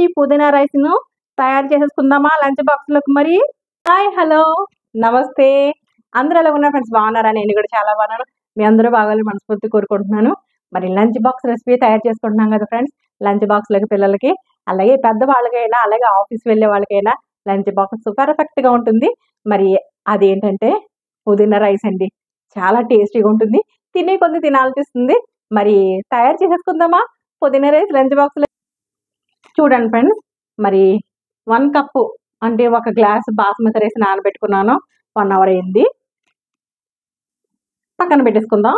tasty పుదీనా రైస్ను తయారు చేసేసుకుందామా lunch బాక్స్లోకి మరి హాయ్ హలో నమస్తే అందరూ ఎలా ఉన్నారు ఫ్రెండ్స్ బాగున్నారా నేను కూడా చాలా బాగున్నాను మీ అందరూ బాగాలని మనస్ఫూర్తి కోరుకుంటున్నాను మరి లంచ్ బాక్స్ రెసిపీ తయారు చేసుకుంటున్నాం కదా ఫ్రెండ్స్ లంచ్ బాక్స్లకి పిల్లలకి అలాగే పెద్ద వాళ్ళకైనా అలాగే ఆఫీస్ వెళ్ళే వాళ్ళకైనా లంచ్ బాక్స్ పర్ఫెక్ట్గా ఉంటుంది మరి అదేంటంటే పుదీనా రైస్ అండి చాలా టేస్టీగా ఉంటుంది తినే కొద్ది తినాలనిపిస్తుంది మరి తయారు చేసేసుకుందామా పుదీనా రైస్ లంచ్ బాక్స్లో చూడండి ఫ్రెండ్స్ మరి వన్ కప్పు అంటే ఒక గ్లాస్ బాస్మతి రైస్ నానబెట్టుకున్నాను వన్ అవర్ అయింది పక్కన పెట్టేసుకుందాం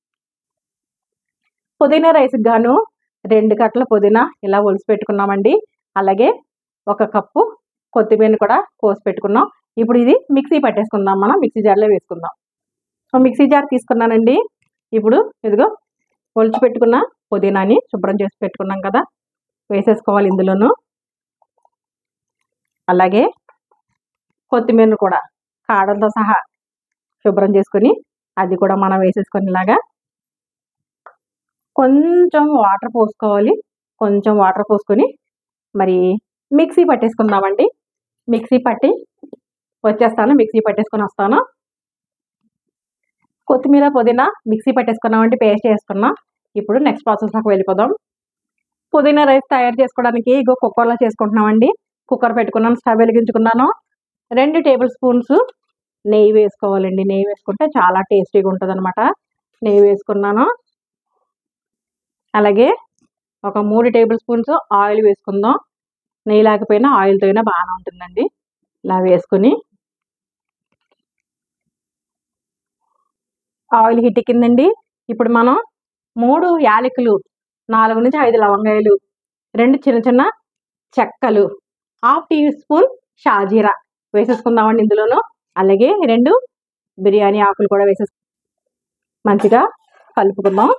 పుదీనా రైస్కి గాను రెండు కట్టల పుదీనా ఇలా ఒలిసి పెట్టుకున్నామండి అలాగే ఒక కప్పు కొత్తిమీర కూడా కోసి పెట్టుకున్నాం ఇప్పుడు ఇది మిక్సీ పట్టేసుకుందాం మనం మిక్సీ జార్లో వేసుకుందాం ఒక మిక్సీ జార్ తీసుకున్నానండి ఇప్పుడు ఇదిగో ఒలిచి పెట్టుకున్న పుదీనాని శుభ్రం చేసి పెట్టుకున్నాం కదా వేసేసుకోవాలి ఇందులోను అలాగే కొత్తిమీరను కూడా కాడలతో సహా శుభ్రం చేసుకొని అది కూడా మనం వేసేసుకొని ఇలాగా కొంచెం వాటర్ పోసుకోవాలి కొంచెం వాటర్ పోసుకొని మరి మిక్సీ పట్టేసుకుందామండి మిక్సీ పట్టి వచ్చేస్తాను మిక్సీ పట్టేసుకొని వస్తాను కొత్తిమీర పుదీనా మిక్సీ పట్టేసుకున్నామండి పేస్ట్ చేసుకున్నాం ఇప్పుడు నెక్స్ట్ ప్రాసెస్లోకి వెళ్ళిపోదాం పుదీనా రైస్ తయారు చేసుకోవడానికి ఇగో కుక్కర్లో చేసుకుంటున్నామండి కుక్కర్ పెట్టుకున్నాను స్టవ్ వెలిగించుకున్నాను రెండు టేబుల్ స్పూన్స్ నెయ్యి వేసుకోవాలండి నెయ్యి వేసుకుంటే చాలా టేస్టీగా ఉంటుంది అనమాట నెయ్యి వేసుకున్నాను అలాగే ఒక మూడు టేబుల్ స్పూన్స్ ఆయిల్ వేసుకుందాం నెయ్యి లేకపోయినా ఆయిల్తో అయినా బాగానే ఉంటుందండి ఇలా వేసుకుని ఆయిల్ హిట్ ఎక్కిందండి ఇప్పుడు మనం మూడు యాలకులు నాలుగు నుంచి ఐదు లవంగాయలు రెండు చిన్న చిన్న చెక్కలు హాఫ్ టీ స్పూన్ షాజీరా వేసేసుకుందామండి ఇందులోను అలాగే రెండు బిర్యానీ ఆకులు కూడా వేసేసు మంచిగా కలుపుకుందాం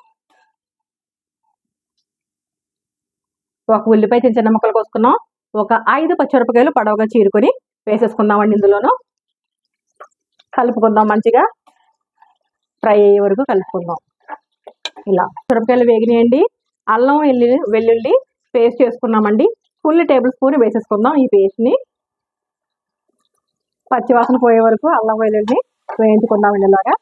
ఒక ఉల్లిపాయ చిన్న చిన్న ముక్కలు కోసుకున్నాం ఒక ఐదు పచ్చిమిరపకాయలు పొడవుగా చీరుకొని వేసేసుకుందామండి ఇందులోను కలుపుకుందాం మంచిగా ఫ్రై అయ్యే వరకు కలుపుకుందాం ఇలా మిరపకాయలు వేగినాయండి అల్లం వెల్లుల్లి వెల్లుల్లి పేస్ట్ చేసుకున్నామండి ఫుల్ టేబుల్ స్పూన్ వేసేసుకుందాం ఈ పేస్ట్ని పచ్చివాసన పోయే వరకు అల్లం వెల్లుల్లి వేయించుకుందామండి ఇలాగా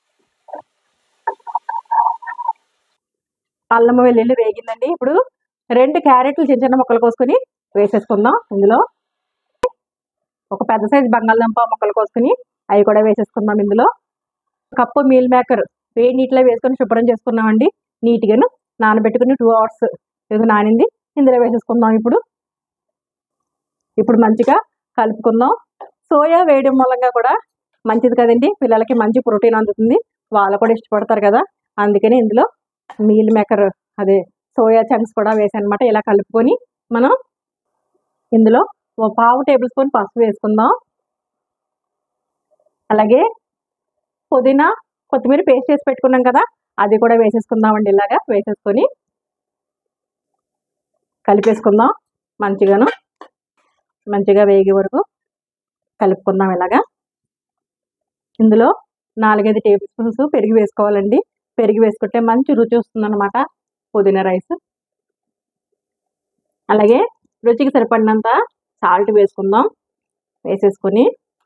అల్లం వెల్లుల్లి వేగిందండి ఇప్పుడు రెండు క్యారెట్లు చిన్న చిన్న ముక్కలు కోసుకొని వేసేసుకుందాం ఇందులో ఒక పెద్ద సైజు బంగాళదుంప ముక్కలు కోసుకొని అవి కూడా వేసేసుకుందాం ఇందులో కప్పు మీల్ మేకర్ వేడి నీటిలో వేసుకొని శుభ్రం చేసుకున్నామండి నీట్గాను నానబెట్టుకుని టూ అవర్స్ ఇది నానింది ఇందులో వేసేసుకుందాం ఇప్పుడు ఇప్పుడు మంచిగా కలుపుకుందాం సోయా వేయడం మూలంగా కూడా మంచిది కదండి పిల్లలకి మంచి ప్రోటీన్ అందుతుంది వాళ్ళు కూడా ఇష్టపడతారు కదా అందుకని ఇందులో మీల్ మేకర్ అదే సోయా చంక్స్ కూడా వేసానమాట ఇలా కలుపుకొని మనం ఇందులో ఓ పావు టేబుల్ స్పూన్ పసుపు వేసుకుందాం అలాగే పుదీనా కొత్తిమీర పేస్ట్ చేసి పెట్టుకున్నాం కదా అది కూడా వేసేసుకుందామండి ఇలాగా వేసేసుకొని కలిపేసుకుందాం మంచిగాను మంచిగా వేగే వరకు కలుపుకుందాం ఇలాగా ఇందులో నాలుగైదు టేబుల్ స్పూన్స్ పెరిగి వేసుకోవాలండి పెరిగి వేసుకుంటే మంచి రుచి వస్తుందన్నమాట పుదీనా రైస్ అలాగే రుచికి సరిపడినంత సాల్ట్ వేసుకుందాం వేసేసుకొని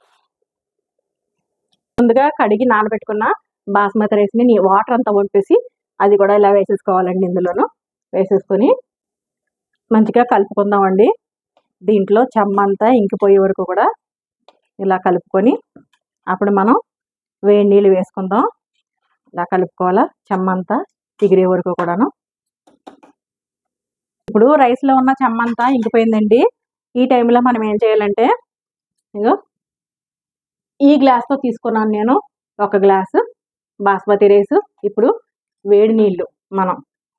ముందుగా కడిగి నానబెట్టుకున్న బాస్మతి రైస్ని వాటర్ అంతా వంపేసి అది కూడా ఇలా వేసేసుకోవాలండి ఇందులోను వేసేసుకొని మంచిగా కలుపుకుందామండి దీంట్లో చెమ్మంతా ఇంకిపోయే వరకు కూడా ఇలా కలుపుకొని అప్పుడు మనం వేడి నీళ్ళు వేసుకుందాం ఇలా కలుపుకోవాలా చెమ్మంతా ఎగిరే వరకు కూడాను ఇప్పుడు రైస్లో ఉన్న చెమ్మంతా ఇంకిపోయిందండి ఈ టైంలో మనం ఏం చేయాలంటే ఇగో ఈ గ్లాస్తో తీసుకున్నాను నేను ఒక గ్లాసు బాస్మతి రైస్ ఇప్పుడు వేడి నీళ్ళు మనం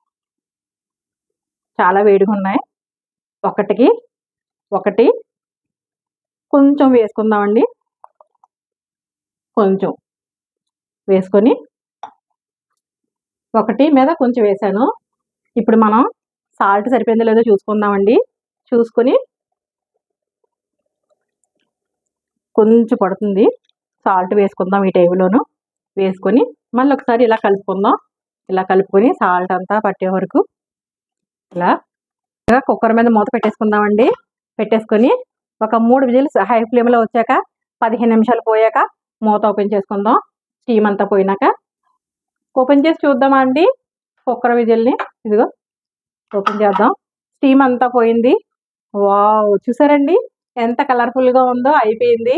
చాలా వేడిగా ఉన్నాయి ఒకటికి ఒకటి కొంచెం వేసుకుందామండి కొంచెం వేసుకొని ఒకటి మీద కొంచెం వేసాను ఇప్పుడు మనం సాల్ట్ సరిపోయిందో లేదో చూసుకుందామండి చూసుకొని కొంచెం పడుతుంది సాల్ట్ వేసుకుందాం ఈ టైంలోను వేసుకొని మళ్ళీ ఒకసారి ఇలా కలుపుకుందాం ఇలా కలుపుకొని సాల్ట్ అంతా పట్టే వరకు ఇలా కుక్కర్ మీద మూత పెట్టేసుకుందామండి పెట్టేసుకొని ఒక మూడు విజిల్స్ హై ఫ్లేమ్లో వచ్చాక పదిహేను నిమిషాలు పోయాక మూత ఓపెన్ చేసుకుందాం స్టీమ్ అంతా పోయినాక ఓపెన్ చేసి చూద్దామా అండి కుక్కర్ విజిల్ని ఇదిగో ఓపెన్ చేద్దాం స్టీమ్ అంతా పోయింది వావ్ చూసారండి ఎంత కలర్ఫుల్గా ఉందో అయిపోయింది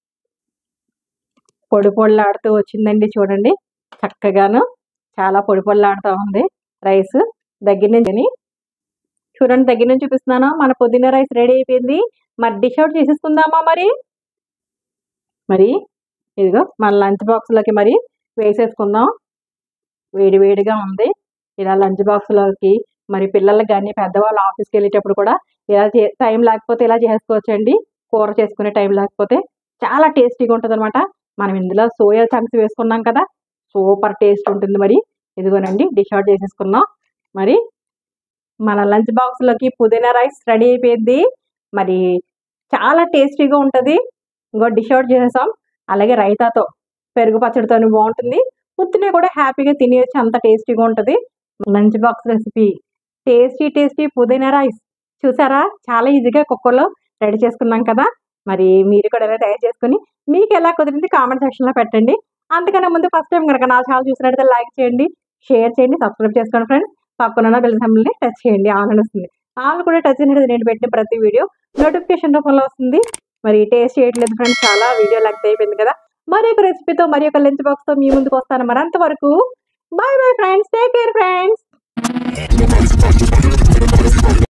పొడి పొడిలాడుతూ వచ్చిందండి చూడండి చక్కగాను చాలా పొడి పొడిలాడుతూ ఉంది రైస్ దగ్గర నుంచి చూడండి దగ్గర నుంచి చూపిస్తున్నాను మన పుదీనా రైస్ రెడీ అయిపోయింది మరి డిష్ అవుట్ చేసేసుకుందామా మరి మరి ఇదిగో మన లంచ్ బాక్స్లోకి మరి వేసేసుకుందాం వేడి వేడిగా ఉంది ఇలా లంచ్ బాక్స్లోకి మరి పిల్లలకి కానీ పెద్దవాళ్ళు ఆఫీస్కి వెళ్ళేటప్పుడు కూడా ఇలా చే టైం లేకపోతే ఇలా చేసుకోవచ్చండి కూర చేసుకునే టైం లేకపోతే చాలా టేస్టీగా ఉంటుంది అనమాట మనం ఇందులో సోయా చంక్స్ వేసుకున్నాం కదా సూపర్ టేస్ట్ ఉంటుంది మరి ఇదిగోనండి డిష్ అవుట్ చేసేసుకున్నాం మరి మన లంచ్ బాక్స్లోకి పుదీనా రైస్ రెడీ అయిపోయింది మరి చాలా టేస్టీగా ఉంటుంది ఇంకో డిష్ అవుట్ చేసేసాం అలాగే రైతాతో పెరుగు పచ్చడితో బాగుంటుంది ఉత్తినే కూడా హ్యాపీగా తినేయచ్చు అంత టేస్టీగా ఉంటుంది lunch box recipe tasty tasty పుదీనా రైస్ చూసారా చాలా ఈజీగా కుక్కర్లో రెడీ చేసుకున్నాం కదా మరి మీరు కూడా ఎలా తయారు చేసుకుని మీకు ఎలా కుదిరింది కామెంట్ సెక్షన్లో పెట్టండి అంతకన్నా ముందు ఫస్ట్ టైం కనుక నా ఛానల్ చూసినట్లయితే లైక్ చేయండి షేర్ చేయండి సబ్స్క్రైబ్ చేసుకోండి ఫ్రెండ్స్ పక్కన బెల్ సింబల్ని టచ్ చేయండి ఆన్ అని వస్తుంది ఆన్ కూడా టచ్ అయినట్టు నేను పెట్టిన ప్రతి వీడియో నోటిఫికేషన్ రూపంలో వస్తుంది మరి టేస్ట్ చేయట్లేదు ఫ్రెండ్స్ చాలా వీడియో లెక్క అయిపోయింది కదా మరి ఒక రెసిపీతో మరి ఒక లంచ్ బాక్స్తో మీ ముందుకు వస్తాను మరి అంతవరకు bye bye friends take care friends